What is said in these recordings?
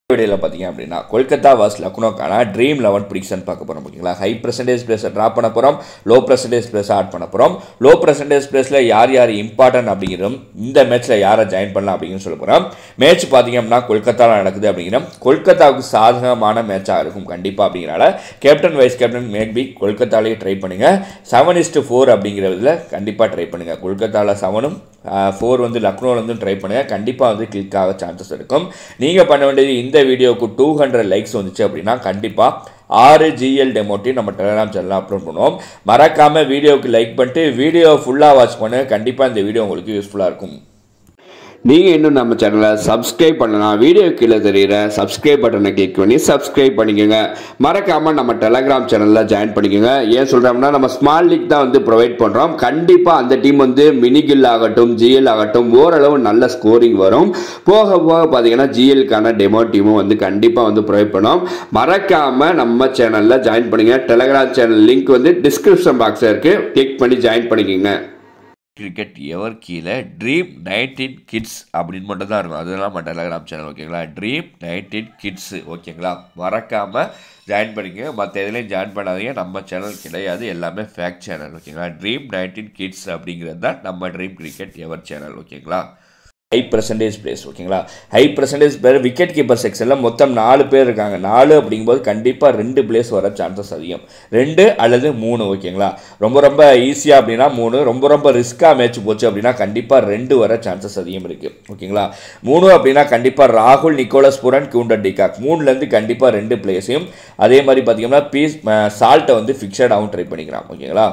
வீடியோவில் பார்த்தீங்க அப்படின்னா கொல்கத்தா வாஸ் லக்னோக்கான ட்ரீம் லெவன் ப்ரிடிக்ஷன் பார்க்க போகிறோம் ஓகேங்களா ஹை பர்சன்டேஜ் பிளேஸை ட்ராப் பண்ண போகிறோம் லோ பர்சன்டேஜ் பிளேஸை ஆட் பண்ண போகிறோம் லோ பர்சன்டேஜ் பிளேஸில் யார் யார் இம்பார்ட்டன்ட் அப்படிங்கிறதும் இந்த மேட்ச்சில் யாரை ஜாயின் பண்ணலாம் அப்படின்னு சொல்ல போகிறோம் மேட்ச் பார்த்தீங்க அப்படின்னா கொல்கத்தாவில் நடக்குது அப்படிங்கிறோம் கொல்கத்தாவுக்கு சாதகமான மேட்சாக இருக்கும் கண்டிப்பாக அப்படிங்கிறனால கேப்டன் வைஸ் கேப்டன் மேக்பி கொல்கத்தாலேயே ட்ரை பண்ணுங்கள் செவன் இஸ்ட்டு ஃபோர் அப்படிங்கிறதுல கண்டிப்பாக ட்ரை பண்ணுங்கள் கொல்கத்தாவில் செவனும் ஃபோர் வந்து லக்னோவில் வந்து ட்ரை பண்ணுங்கள் கண்டிப்பாக வந்து கிளிக் ஆக சான்சஸ் இருக்கும் நீங்கள் பண்ண வேண்டியது இந்த வீடியோவுக்கு டூ ஹண்ட்ரட் லைக்ஸ் வந்துச்சு அப்படின்னா கண்டிப்பாக ஆறு ஜிஎல் டெமோட்டி நம்ம டெலிகிராம் சேனலில் அப்லோட் பண்ணுவோம் மறக்காமல் வீடியோவுக்கு லைக் பண்ணிட்டு வீடியோ ஃபுல்லாக வாட்ச் பண்ணுங்கள் கண்டிப்பாக இந்த வீடியோ உங்களுக்கு யூஸ்ஃபுல்லாக இருக்கும் நீங்கள் இன்னும் நம்ம சேனலை சப்ஸ்கிரைப் பண்ணலாம் வீடியோ கீழே தெரியுற சப்ஸ்கிரைப் பட்டனை கிளிக் பண்ணி சப்ஸ்கிரைப் பண்ணிக்கோங்க மறக்காமல் நம்ம டெலகிராம் சேனலில் ஜாயின் பண்ணிக்கோங்க ஏன் சொல்கிறோம்னா நம்ம ஸ்மால் லீக் தான் வந்து ப்ரொவைட் பண்ணுறோம் கண்டிப்பாக அந்த டீம் வந்து மினிகில் ஆகட்டும் ஜிஎல் ஆகட்டும் ஓரளவு நல்ல ஸ்கோரிங் வரும் போக போக பார்த்தீங்கன்னா ஜிஎல்க்கான டெமோ டீமும் வந்து கண்டிப்பாக வந்து ப்ரொவைட் பண்ணோம் மறக்காமல் நம்ம சேனலில் ஜாயின் பண்ணுங்க டெலகிராம் சேனல் லிங்க் வந்து டிஸ்கிரிப்ஷன் பாக்ஸில் இருக்குது கிளிக் பண்ணி ஜாயின் பண்ணிக்கோங்க கிரிக்கெட் எவர் கீழே ட்ரீம் நைன்டீன் கிட்ஸ் அப்படின்னு மட்டும் தான் இருக்கும் அதெல்லாம் நம்ம டெலகிராம் சேனல் ஓகேங்களா ட்ரீம் நைன்டீன் கிட்ஸு ஓகேங்களா மறக்காமல் ஜாயின் பண்ணிக்கங்க மற்ற எதுலேயும் ஜாயின் பண்ணாதீங்க நம்ம சேனல் கிடையாது எல்லாமே ஃபேக்ட் சேனல் ஓகேங்களா ட்ரீம் நைன்டீன் கிட்ஸ் அப்படிங்கிறது தான் நம்ம ட்ரீம் கிரிக்கெட் எவர் சேனல் ஓகேங்களா ஹை பர்சன்டேஜ் பிளேஸ் ஓகேங்களா ஹை பர்சன்டேஜ் பேர் விக்கெட் கீப்பர் செக்ஷனில் மொத்தம் நாலு பேர் இருக்காங்க நாலு அப்படிங்கும்போது கண்டிப்பாக ரெண்டு பிளேஸ் வர சான்சஸ் அதிகம் ரெண்டு அல்லது மூணு ஓகேங்களா ரொம்ப ரொம்ப ஈஸியாக அப்படின்னா மூணு ரொம்ப ரொம்ப ரிஸ்க்காக மேட்ச் போச்சு அப்படின்னா கண்டிப்பாக ரெண்டு வர சான்சஸ் அதிகம் இருக்குது ஓகேங்களா மூணு அப்படின்னா கண்டிப்பாக ராகுல் நிக்கோலஸ் புரன் கியூண்டன் டிகாக் மூணுலேருந்து கண்டிப்பாக ரெண்டு பிளேஸையும் அதே மாதிரி பார்த்தீங்கன்னா பீஸ் சால்ட்டை வந்து ஃபிக்ஸடாகவும் ட்ரை பண்ணிக்கலாம் ஓகேங்களா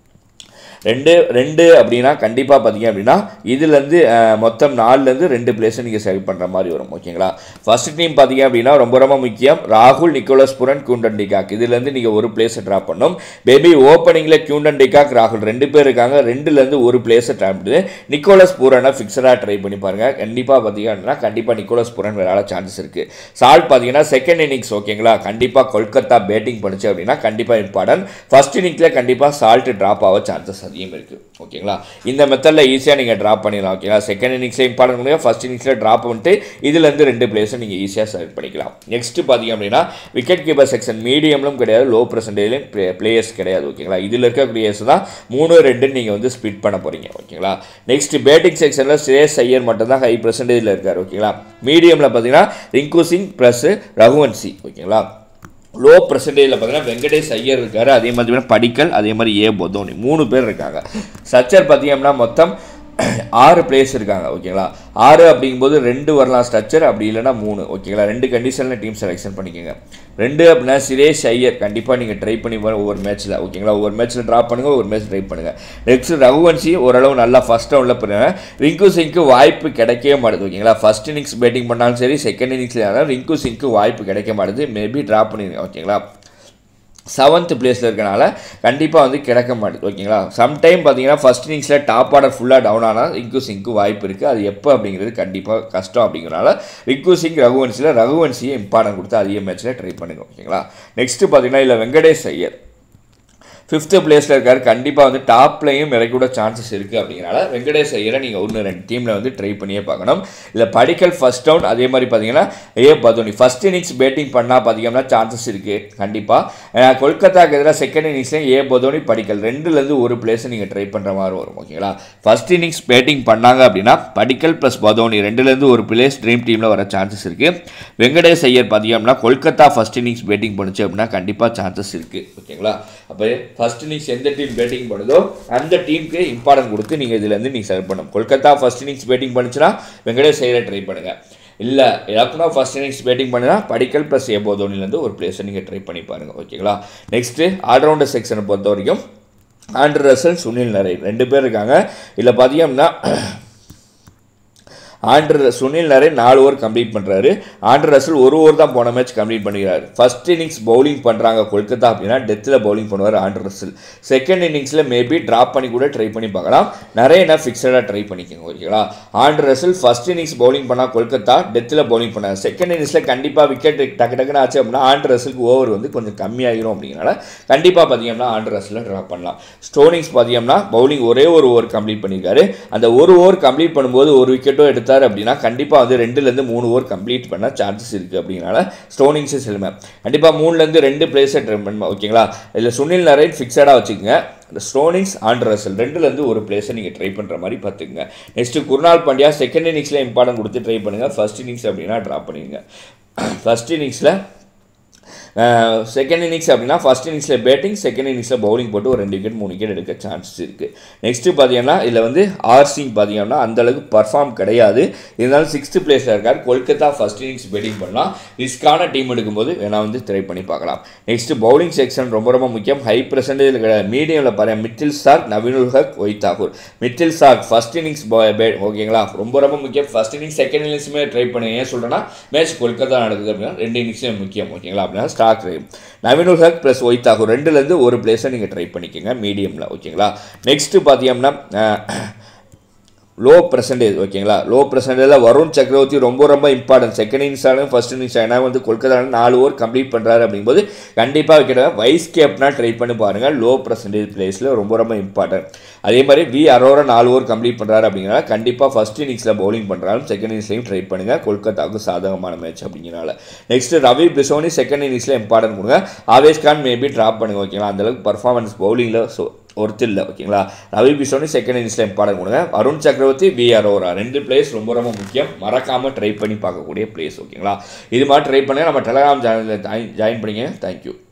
ரெண்டு ரெண்டு அப்படின்னா கண்டிப்பாக பார்த்தீங்க அப்படின்னா இதுலேருந்து மொத்தம் நாலுலேருந்து ரெண்டு பிளேஸை நீங்கள் செலக்ட் பண்ணுற மாதிரி வரும் ஓகேங்களா ஃபர்ஸ்ட் டீம் பார்த்தீங்க அப்படின்னா ரொம்ப ரொம்ப முக்கியம் ராகுல் நிக்கோலஸ் புரன் கியூண்டன் டிகாக் இதுலேருந்து நீங்கள் ஒரு பிளேஸை ட்ராப் பண்ணணும் பேபி ஓப்பனிங்கில் கியூண்டன் டிகாக் ராகுல் ரெண்டு பேர் இருக்காங்க ரெண்டுலேருந்து ஒரு பிளேஸை ட்ராப் பண்ணி நிக்கோலஸ் பூரனை ஃபிக்ஸடாக ட்ரை பண்ணி பாருங்கள் கண்டிப்பாக பார்த்தீங்க அப்படின்னா கண்டிப்பாக நிக்கோலஸ் பூரன் விளையாட சான்சஸ் இருக்குது சால்ட் பார்த்தீங்கன்னா செகண்ட் இன்னிங்ஸ் ஓகேங்களா கண்டிப்பாக கொல்கத்தா பேட்டிங் பண்ணுச்சு அப்படின்னா கண்டிப்பாக இம்பார்ட்டன்ட் ஃபர்ஸ்ட் இன்னிங்ஸில் கண்டிப்பாக சால்ட் ட்ராப் ஆக சான்சஸ் அதிகம் இருக்குது ஓகேங்களா இந்த மெத்தடில் ஈஸியாக நீங்கள் ட்ராப் பண்ணிடலாம் ஓகேங்களா செகண்ட் இன்னிங்ஸில் இம்பார்ட்டன்ட் முடியும் ஃபஸ்ட் இன்னிங்ஸில் ட்ராப் பண்ணிட்டு இதுலேருந்து ரெண்டு பிளேஸை நீங்கள் ஈஸியாக செலக்ட் பண்ணிக்கலாம் நெக்ஸ்ட் பார்த்தீங்க அப்படின்னா விக்கெட் கீப்பர் செக்ஷன் மீடியம்லும் கிடையாது லோ பர்சன்டேஜ்லையும் பிளேயர்ஸ் கிடையாது ஓகேங்களா இதில் இருக்க பிளேயர்ஸ் தான் மூணு ரெண்டு நீங்கள் வந்து ஸ்பிட் பண்ண போகிறீங்க ஓகேங்களா நெக்ஸ்ட் பேட்டிங் செக்ஷனில் சுரேஷ் ஐயர் மட்டும் தான் ஹை பர்சன்டேஜில் இருக்கார் ஓகேங்களா மீடியமில் பார்த்தீங்கன்னா ரிங்கு சிங் ப்ளஸ் ரகுவன்சி ஓகேங்களா லோ பர்சன்டேஜில் பார்த்தீங்கன்னா வெங்கடேஷ் ஐயர் இருக்கார் அதே மாதிரி படிக்கல் அதே மாதிரி ஏ பொதோனி மூணு பேர் இருக்காங்க சச்சர் பார்த்தீங்கன்னா மொத்தம் ஆறு பிளேயர்ஸ் இருக்காங்க ஓகேங்களா ஆறு அப்படிங்கும்போது ரெண்டு வரலாம் ஸ்ட்ரக்சர் அப்படி இல்லைனா மூணு ஓகேங்களா ரெண்டு கண்டிஷனில் டீம் செலெக்ஷன் பண்ணிக்கோங்க ரெண்டு அப்படின்னா சுரேஷ் ஐயர் கண்டிப்பாக நீங்கள் ட்ரை பண்ணி பாருங்க ஒவ்வொரு மேட்ச்சில் ஓகேங்களா ஒவ்வொரு மேட்ச்சில் ட்ராப் பண்ணுங்கள் ஒவ்வொரு மேட்ச் ட்ரை பண்ணுங்கள் நெக்ஸ்ட் ரகுவன்சி ஓரளவு நல்லா ஃபஸ்ட் ரவுண்டில் பண்ணுங்க ரிங்கு சிங்க்கு வாய்ப்பு கிடைக்கவே மாட்டுது ஓகேங்களா ஃபஸ்ட் இன்னிங்ஸ் பேட்டிங் பண்ணாலும் சரி செகண்ட் இன்னிங்ஸில் இருந்தாலும் ரிங்கு சிங்க்கு வாய்ப்பு கிடைக்க மாட்டுது மேபி ட்ராப் பண்ணிடுங்க ஓகேங்களா செவன்த் பிளேஸில் இருக்கனால கண்டிப்பாக வந்து கிடைக்க மாட்டேது ஓகேங்களா சம்டைம் பார்த்தீங்கன்னா ஃபஸ்ட் இன்னிங்ஸில் டாப் ஆர்டர் ஃபுல்லாக டவுன் ஆனால் ரிங்கு சிங்க்கு வாய்ப்பு இருக்குது அது எப்போ அப்படிங்கிறது கண்டிப்பாக கஷ்டம் அப்படிங்கிறனால ரிங்கு சிங் ரகுவன்சியில் ரகுவன்சியை இம்பார்ட்டன்ட் கொடுத்து அதிக மேட்ச்சில் ட்ரை பண்ணுங்க ஓகேங்களா நெக்ஸ்ட்டு பார்த்தீங்கன்னா இல்லை வெங்கடேஷ் ஐயர் ஃபிஃப்த்து பிளேஸில் இருக்கார் கண்டிப்பாக வந்து டாப்லையும் இறக்கி கூட சான்சஸ் இருக்குது அப்படிங்கிறனால வெங்கடேஷ் ஐயரை நீங்கள் ஒன்று ரெண்டு டீமில் வந்து ட்ரை பண்ணியே பார்க்கணும் இல்லை படிக்கல் ஃபஸ்ட் ரவுண்ட் அதே மாதிரி பார்த்தீங்கன்னா A Badoni first innings batting பண்ணால் பார்த்தீங்கன்னா சான்சஸ் இருக்குது கண்டிப்பாக கொல்கத்தாக்கு எதிராக செகண்ட் இன்னிங்ஸ்லேயும் ஏ பதோனி படிக்கல் ரெண்டுலேருந்து ஒரு பிளேஸை நீங்கள் ட்ரை பண்ணுற மாதிரி வரும் ஓகேங்களா ஃபஸ்ட் இன்னிங்ஸ் பேட்டிங் பண்ணாங்க அப்படின்னா படிக்கல் ப்ளஸ் பதோனி ரெண்டுலேருந்து ஒரு பிளேஸ் ட்ரீம் டீமில் வர சான்சஸ் இருக்குது வெங்கடேஷ் ஐயர் பார்த்தீங்கன்னா கொல்கத்தா ஃபஸ்ட் இன்னிங்ஸ் பேட்டிங் பண்ணுச்சு அப்படின்னா கண்டிப்பாக சான்சஸ் இருக்குது ஓகேங்களா அப்போ ஃபர்ஸ்ட் இன்னிங்ஸ் எந்த டீம் பேட்டிங் பண்ணுதோ அந்த டீமுக்கு இம்பார்ட்டன்ட் கொடுத்து நீங்கள் இதுலேருந்து நீங்கள் செலக்ட் பண்ணணும் கொல்கத்தா ஃபர்ஸ்ட் இன்னிங்ஸ் பேட்டிங் பண்ணுச்சுன்னா வெங்கடேஷ் ஐயரை ட்ரை பண்ணுங்கள் இல்லை லக்னோ ஃபர்ஸ்ட் இன்னிங்ஸ் பேட்டிங் பண்ணுனா படிக்கல் ப்ளஸ் ஏபோ தோனிலேருந்து ஒரு பிளேஸை நீங்கள் ட்ரை பண்ணி பாருங்கள் ஓகேங்களா நெக்ஸ்ட்டு ஆல்ரவுண்டர் செக்ஷனை பொறுத்த வரைக்கும் ஆண்ட்ரு ரசல் சுனில் நரேன் ரெண்டு பேர் இருக்காங்க இல்லை பார்த்தீங்கன்னா ஆண்ட்ரு சுனில் நரேன் நாலு ஓவர் கம்ப்ளீட் பண்ணுறாரு ஆண்ட்ரு ரசல் ஒரு ஓவர் தான் போன மேட்ச் கம்ப்ளீட் பண்ணிக்கிறாரு ஃபர்ஸ்ட் இன்னிங்ஸ் பவுலிங் பண்ணுறாங்க கொல்கத்தா அப்படின்னா டெத்தில் பவுலிங் பண்ணுவார் ஆண்ட்ரு ரசல் செகண்ட் இன்னிங்ஸில் மேபி ட்ராப் பண்ணி கூட ட்ரை பண்ணி பார்க்கலாம் நிறைய ஃபிக்ஸடாக ட்ரை பண்ணிக்கோங்க ஓகேங்களா Andre Russell first innings bowling பண்ணால் கொல்கத்தா டெத்தில் பவுலிங் பண்ணார் செகண்ட் இன்னிங்ஸில் கண்டிப்பாக விக்கெட் டக்கு டக்குன்னு ஆச்சு அப்படின்னா ஆண்ட்ரு ரசலுக்கு ஓவர் வந்து கொஞ்சம் கம்மியாகிரும் அப்படிங்கிறனால கண்டிப்பாக பார்த்தீங்கன்னா ஆண்ட்ரு ரசலில் ட்ராப் பண்ணலாம் ஸ்டோனிங்ஸ் பார்த்தீங்கன்னா பவுலிங் ஒரே ஒரு ஓவர் கம்ப்ளீட் பண்ணியிருக்காரு அந்த ஒரு ஓவர் கம்ப்ளீட் பண்ணும்போது ஒரு விக்கெட்டோ எடுத்து எடுத்தார் அப்படின்னா கண்டிப்பாக வந்து ரெண்டுலேருந்து மூணு ஓவர் கம்ப்ளீட் பண்ண சான்சஸ் இருக்குது அப்படிங்கிறனால ஸ்டோனிங்ஸு செல்லுமே கண்டிப்பாக மூணுலேருந்து ரெண்டு பிளேஸை ட்ரை பண்ண ஓகேங்களா இதில் சுனில் நரேன் ஃபிக்ஸடாக வச்சுக்கோங்க இந்த ஸ்டோனிங்ஸ் ஆண்ட் ரசல் ரெண்டுலேருந்து ஒரு பிளேஸை நீங்கள் ட்ரை பண்ணுற மாதிரி பார்த்துக்குங்க நெக்ஸ்ட்டு குருநாள் பாண்டியா செகண்ட் இன்னிங்ஸில் இம்பார்ட்டன்ட் கொடுத்து ட்ரை பண்ணுங்கள் ஃபர்ஸ்ட் இன்னிங்ஸ் அப்படின்னா ட்ராப் பண்ணிடுங்க ஃபர்ஸ்ட் இன்னிங்ஸில் செகண்ட் இன்னிங்ஸ் அப்படின்னா ஃபர்ஸ்ட் இன்னிங்ஸில் பேட்டிங் செகண்ட் இன்னிங்ஸில் பவுலிங் போட்டு ஒரு ரெண்டு விக்கெட் மூணு விக்கெட் எடுக்க சான்சஸ் இருக்குது நெக்ஸ்ட்டு பார்த்தீங்கன்னா இதில் வந்து ஆர் சிங் பார்த்தீங்கன்னா அந்தளவுக்கு பர்ஃபார்ம் கிடையாது இருந்தாலும் சிக்ஸ்த்து பிளேஸில் இருக்கார் கொல்கத்தா ஃபர்ஸ்ட் இன்னிங்ஸ் பேட்டிங் பண்ணலாம் ரிஸ்க்கான டீம் எடுக்கும்போது வேணால் வந்து ட்ரை பண்ணி பார்க்கலாம் நெக்ஸ்ட்டு பவுலிங் செக்ஷன் ரொம்ப ரொம்ப முக்கியம் ஹை பர்சன்டேஜ் மீடியமில் பாருங்கள் Mitchell Starc Naveen ul Haq Y Thakur Mitchell Starc first innings ஓகேங்களா ரொம்ப ரொம்ப முக்கியம் ஃபர்ஸ்ட் இன்னிங்ஸ் செகண்ட் இன்னிங்ஸுமே ட்ரை பண்ணி ஏன் சொல்கிறேன்னா மேட்ச் கொல்கத்தா நடக்குது அப்படின்னா ரெண்டு இன்னிங்ஸுமே முக்கியம் ஓகேங்களா அப்படின்னா Starc Naveen ul Haq plus Y Thakur ரெண்டுலேருந்து ஒரு பிளேஸை நீங்கள் ட்ரை பண்ணிக்கோங்க மீடியமில் ஓகேங்களா நெக்ஸ்ட்டு பார்த்தீங்கன்னா லோ பர்சன்டேஜ் ஓகேங்களா லோ பர்சன்டேஜில் வருண் சக்கரவர்த்தி ரொம்ப ரொம்ப இம்பார்ட்டன்ட் செகண்ட் இன்னிங்ஸ் ஆனாலும் ஃபர்ஸ்ட் இன்னிங்ஸ் ஏன்னா வந்து கொல்கத்தா நாலு ஓவர் கம்ப்ளீட் பண்ணுறாரு அப்படிங்கும்போது கண்டிப்பாக வைக்கிற வைஸ் கேப்னா ட்ரை பண்ணி பாருங்கள் லோ பர்சன்டேஜ் பிளேஸில் ரொம்ப ரொம்ப இம்பார்ட்டன்ட் அதே மாதிரி வி அரோரா நாலு ஓவர் கம்ப்ளீட் பண்ணுறாரு அப்படிங்கிறனால கண்டிப்பாக ஃபர்ஸ்ட் இன்னிங்ஸில் பவுலிங் பண்ணுறாலும் செகண்ட் இன்னிங்ஸ்லையும் ட்ரை பண்ணுங்கள் கொல்கத்தாவுக்கு சாதகமான மேட்ச் அப்படிங்கிறனால நெக்ஸ்ட் ரவி பிசோனி செகண்ட் இன்னிங்ஸில் இம்பார்ட்டன்ட் கொடுங்க ஆவேஸ் கான் மேபி ட்ராப் பண்ணுங்க ஓகேங்களா அந்தளவுக்கு பர்ஃபார்மன்ஸ் பவுலிங்கில் ஸோ ஒருத்தர் இல்லை ஓகேங்களா ரவி பிசோனி செகண்ட் இன்னிங்ஸில் இம்பார்ட்டன்ட் கொடுங்க அருண் சக்கரவர்த்தி வி அரோரா ரெண்டு பிளேஸ் ரொம்ப ரொம்ப முக்கியம் மறக்காமல் ட்ரை பண்ணி பார்க்கக்கூடிய பிளேஸ் ஓகேங்களா இது மாதிரி ட்ரை பண்ணி நம்ம டெலகிராம் சேனலில் ஜாயின் பண்ணிங்க தேங்க்யூ